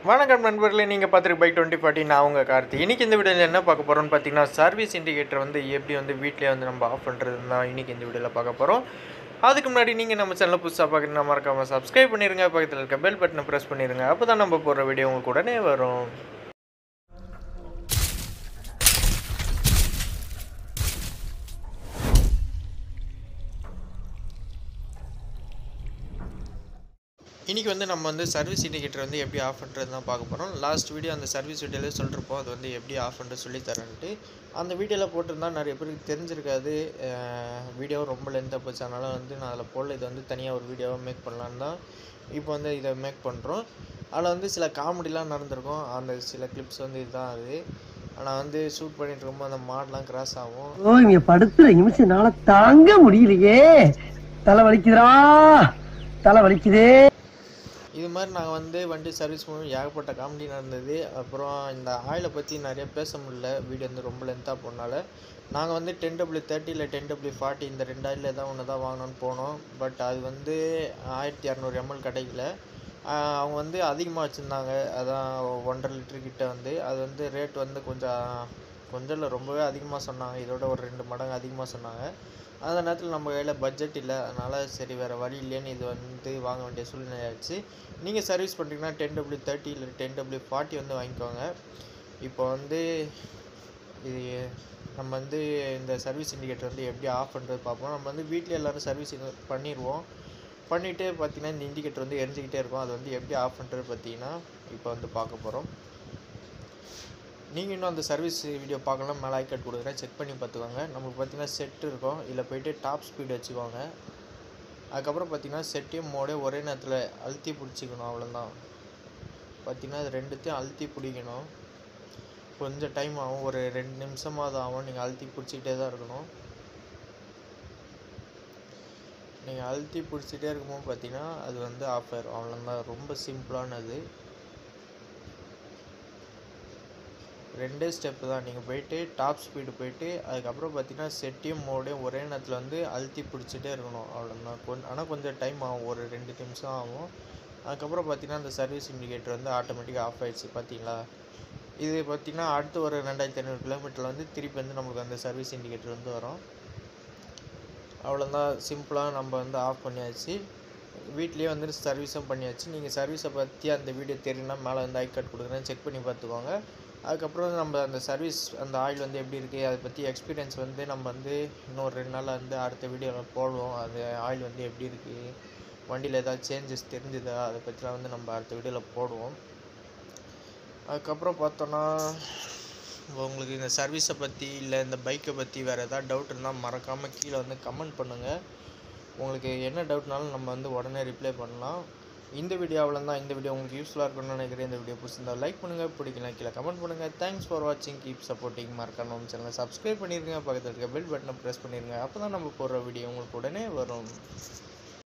வணக்கம் நண்பர்களே நீங்கள் பார்த்துருக்கு பைக் டுவெண்ட்டி ஃபார்ட்டி நான் உங்கள் கார்த்தி இன்றைக்கி இந்த வீடியோவில் என்ன பார்க்க போகிறோம்னு பார்த்தீங்கன்னா சர்வீஸ் இண்டிகேட்டர் வந்து எப்படி வந்து வீட்டிலே வந்து நம்ம ஆஃப் பண்ணுறது தான் இன்றைக்கி இந்த வீடியோவில் பார்க்க போகிறோம் அதுக்கு முன்னாடி நீங்கள் நம்ம சேனலை புதுசாக பார்க்குறீங்கன்னா மறக்காமல் சப்ஸ்கிரைப் பண்ணிடுங்க பக்கத்தில் இருக்க பெல் பட்டனை ப்ரெஸ் பண்ணிடுங்க அப்போ தான் நம்ம போடுற வீடியோ உங்களுக்கு உடனே வரும் இன்றைக்கி வந்து நம்ம வந்து சர்வீஸ் இண்டிகேட்டர் வந்து எப்படி ஆஃப் பண்ணுறது தான் பார்க்க போகிறோம் லாஸ்ட் வீடியோ அந்த சர்வீஸ் வீடியோவில் சொல்லிருப்போம் அது வந்து எப்படி ஆஃப் பண்ணுறது சொல்லி தரேன்ட்டு அந்த வீடியோவில் போட்டிருந்தா நிறைய பேருக்கு தெரிஞ்சிருக்காது வீடியோ ரொம்ப லென்த்தாக போச்சு அதனால் வந்து நான் அதில் போடல இது வந்து தனியாக ஒரு வீடியோவாக மேக் பண்ணலான்னு தான் இப்போ வந்து இதை மேக் பண்ணுறோம் அதில் வந்து சில காமெடிலாம் நடந்திருக்கும் அந்த சில கிளிப்ஸ் வந்து இதுதான் அது ஆனால் வந்து ஷூட் பண்ணிட்டு இருக்கும்போது அந்த மாடெலாம் கிராஸ் ஆகும் ஓ இங்க படுத்துற நிமிஷம் என்னால தாங்க முடியலையே தலை வலிக்குதுடா தலை வலிக்குதே இது மாதிரி நாங்கள் வந்து வண்டி சர்வீஸ் பண்ணி ஏகப்பட்ட காமெடி நடந்தது அப்புறம் இந்த ஆயிலை பற்றி நிறைய பேச முடியல வீடியோ வந்து ரொம்ப லென்த்தாக போனால நாங்கள் வந்து டென் டபிள்யூ தேர்ட்டி இல்லை டென் டபிள்யூ ஃபார்ட்டி இந்த ரெண்டு ஆயில் தான் ஒன்று தான் வாங்கணும்னு போனோம் பட் அது வந்து ஆயிரத்தி இரநூறு எம்எல் கிடைக்கல ஆஹ் அவங்க வந்து அதிகமாக வச்சுருந்தாங்க அதான் ஒன்றரை லிட்டர் கிட்ட வந்து அது வந்து ரேட் வந்து கொஞ்சம் கொஞ்சம் இல்லை ரொம்பவே அதிகமாக சொன்னாங்க இதோட ஒரு ரெண்டு மடங்கு அதிகமாக சொன்னாங்க அந்த நேரத்தில் நம்ம கையில் பட்ஜெட் இல்லை அதனால் சரி வேறு வழி இல்லைன்னு இது வந்து வாங்க வேண்டிய சூழ்நிலை ஆயிடுச்சு நீங்கள் சர்வீஸ் பண்ணுறீங்கன்னா டென் டபிள்யூ தேர்ட்டி இல்லை டென் டபிள்யூ ஃபார்ட்டி வந்து வாங்கிக்கோங்க இப்போ வந்து இது நம்ம வந்து இந்த சர்வீஸ் இண்டிகேட்டர் வந்து எப்படி ஆஃப் பண்ணுறது பார்ப்போம் நம்ம வந்து வீட்டில் எல்லோரும் சர்வீஸ் பண்ணிடுவோம் பண்ணிவிட்டு பார்த்தீங்கன்னா இந்த இண்டிகேட்டர் வந்து எரிஞ்சிக்கிட்டே இருக்கும் அது வந்து எப்படி ஆஃப் பண்ணுறது பார்த்தீங்கன்னா இப்போ வந்து பார்க்க போகிறோம் நீங்கள் இன்னும் அந்த சர்வீஸ் வீடியோ பார்க்கலாம் மேலே ஐக்கட் கொடுக்குறேன் செக் பண்ணி பார்த்துக்கோங்க நமக்கு பார்த்தீங்கன்னா செட் இருக்கும் இதில் போயிட்டு டாப் ஸ்பீடு வச்சுக்கோங்க அதுக்கப்புறம் பார்த்தீங்கன்னா செட்டையும் மோடே ஒரே நேரத்தில் அழுத்தி பிடிச்சிக்கணும் அவ்வளோதான் பார்த்தீங்கன்னா இது ரெண்டுத்தையும் அழுத்தி பிடிக்கணும் கொஞ்சம் டைம் ஆகும் ஒரு ரெண்டு நிமிஷமாவது ஆகும் நீங்கள் அழுத்தி பிடிச்சிக்கிட்டே தான் இருக்கணும் நீங்கள் அழுத்தி பிடிச்சிட்டே இருக்கும்போது பார்த்தீங்கன்னா அது வந்து ஆஃப் ஆயிரும் அவ்வளோதான் ரொம்ப சிம்பிளானது ரெண்டே ஸ்டெப்பு தான் நீங்கள் போயிட்டு டாப் ஸ்பீடு போயிட்டு அதுக்கப்புறம் பார்த்தீங்கன்னா செட்டையும் மோடையும் ஒரே நேரத்தில் வந்து அழுத்தி பிடிச்சிட்டே இருக்கணும் அவ்வளோதான் கொஞ்சம் ஆனால் கொஞ்சம் டைம் ஆகும் ஒரு ரெண்டு நிமிஷம் ஆகும் அதுக்கப்புறம் பார்த்தீங்கன்னா அந்த சர்வீஸ் இண்டிகேட்டர் வந்து ஆட்டோமேட்டிக்காக ஆஃப் ஆயிடுச்சு பார்த்தீங்களா இது பார்த்தீங்கன்னா அடுத்து ஒரு ரெண்டாயிரத்தி ஐநூறு கிலோமீட்டரில் வந்து திருப்பி வந்து நம்மளுக்கு அந்த சர்வீஸ் இண்டிகேட்டர் வந்து வரும் அவ்வளோதான் சிம்பிளாக நம்ம வந்து ஆஃப் பண்ணியாச்சு வீட்லேயே வந்து சர்வீஸும் பண்ணியாச்சு நீங்கள் சர்வீஸை பற்றி அந்த வீடியோ தெரியும்னா மேலே வந்து ஐ கார்டு கொடுக்குறேன் செக் பண்ணி பார்த்துக்கோங்க அதுக்கப்புறம் நம்ம அந்த சர்வீஸ் அந்த ஆயில் வந்து எப்படி இருக்குது அதை பற்றி எக்ஸ்பீரியன்ஸ் வந்து நம்ம வந்து இன்னும் ஒரு ரெண்டு நாள் வந்து அடுத்த வீடியோவில் போடுவோம் அது ஆயில் வந்து எப்படி இருக்குது வண்டியில் ஏதாவது சேஞ்சஸ் தெரிஞ்சுதா அதை பற்றிலாம் வந்து நம்ம அடுத்த வீடியோவில் போடுவோம் அதுக்கப்புறம் பார்த்தோன்னா உங்களுக்கு இந்த சர்வீஸை பற்றி இல்லை இந்த பைக்கை பற்றி வேறு ஏதாவது டவுட் இருந்தால் மறக்காமல் கீழே வந்து கமெண்ட் பண்ணுங்கள் உங்களுக்கு என்ன டவுட்னாலும் நம்ம வந்து உடனே ரிப்ளை பண்ணலாம் இந்த வீடியோ அவ்வளோதான் இந்த வீடியோ உங்களுக்கு யூஸ்ஃபுல்லாக இருக்கும்னு நினைக்கிறேன் இந்த வீடியோ பிடிச்சிருந்தா லைக் பண்ணுங்கள் பிடிக்கலாம் கீழே கமெண்ட் பண்ணுங்கள் தேங்க்ஸ் ஃபார் வாட்சிங் கீப் சப்போர்ட்டிங் மறக்காம நம்ம சேனலை சப்ஸ்கிரைப் பண்ணிடுங்க பக்கத்தில் இருக்க பெல் பட்டனை ப்ரெஸ் பண்ணிடுங்க அப்போ தான் நம்ம போடுற வீடியோ உங்களுக்கு உடனே வரும்